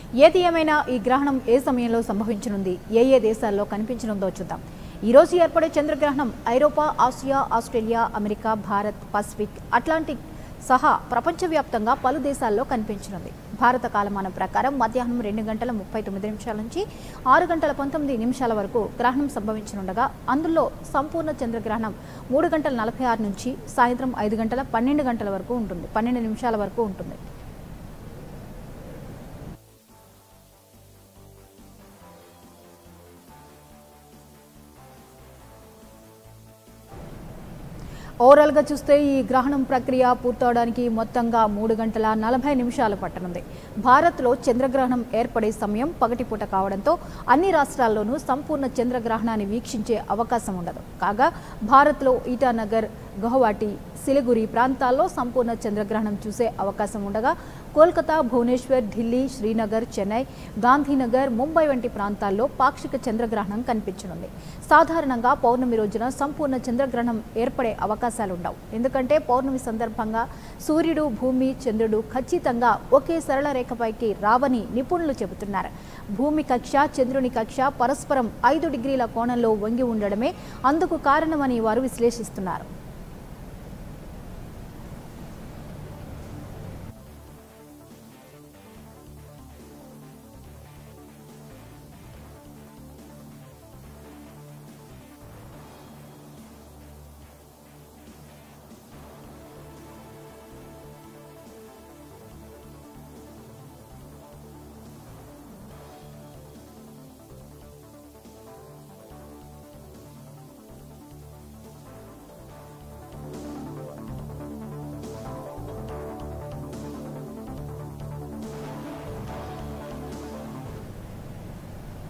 ఏది ఏమైనా ఈ గ్రహణం ఏ సమయంలో సంభవించనుంది ఏ ఏ దేశాల్లో కనిపించనుందో చూద్దాం ఈ రోజు ఏర్పడే చంద్రగ్రహణం ఐరోపా Asia Australia America Bharat Pacific Atlantic సహా ప్రపంచవ్యాప్తంగా పలు దేశాల్లో కనిపించనుంది భారత కాలమానం ప్రకారం మధ్యాహ్నం రెండు గంటల ముప్పై తొమ్మిది నిమిషాల నుంచి ఆరు గంటల పంతొమ్మిది నిమిషాల వరకు గ్రహణం సంభవించనుండగా అందులో సంపూర్ణ చంద్రగ్రహణం మూడు గంటల నలభై ఆరు నుంచి సాయంత్రం ఐదు గంటల పన్నెండు గంటల వరకు ఉంటుంది పన్నెండు నిమిషాల వరకు ఉంటుంది ఓవరాల్గా చూస్తే ఈ గ్రహణం ప్రక్రియ పూర్తవడానికి మొత్తంగా మూడు గంటల నలభై నిమిషాలు పట్టనుంది భారత్లో చంద్రగ్రహణం ఏర్పడే సమయం పగటిపూట కావడంతో అన్ని రాష్ట్రాల్లోనూ సంపూర్ణ చంద్రగ్రహణాన్ని వీక్షించే అవకాశం ఉండదు కాగా భారత్లో ఈటానగర్ గౌహవాటి సిలిగురి ప్రాంతాల్లో సంపూర్ణ చంద్రగ్రహణం చూసే అవకాశం ఉండగా కోల్కతా భువనేశ్వర్ ఢిల్లీ శ్రీనగర్ చెన్నై గాంధీనగర్ ముంబై వంటి ప్రాంతాల్లో పాక్షిక చంద్రగ్రహణం కనిపించనుంది సాధారణంగా పౌర్ణమి రోజున సంపూర్ణ చంద్రగ్రహణం ఏర్పడే అవకాశాలుండవు ఎందుకంటే పౌర్ణమి సందర్భంగా సూర్యుడు భూమి చంద్రుడు ఖచ్చితంగా ఒకే సరళ రేఖపైకి రావని నిపుణులు చెబుతున్నారు భూమి కక్ష చంద్రుని కక్ష పరస్పరం ఐదు డిగ్రీల కోణంలో వంగి ఉండడమే అందుకు కారణమని వారు విశ్లేషిస్తున్నారు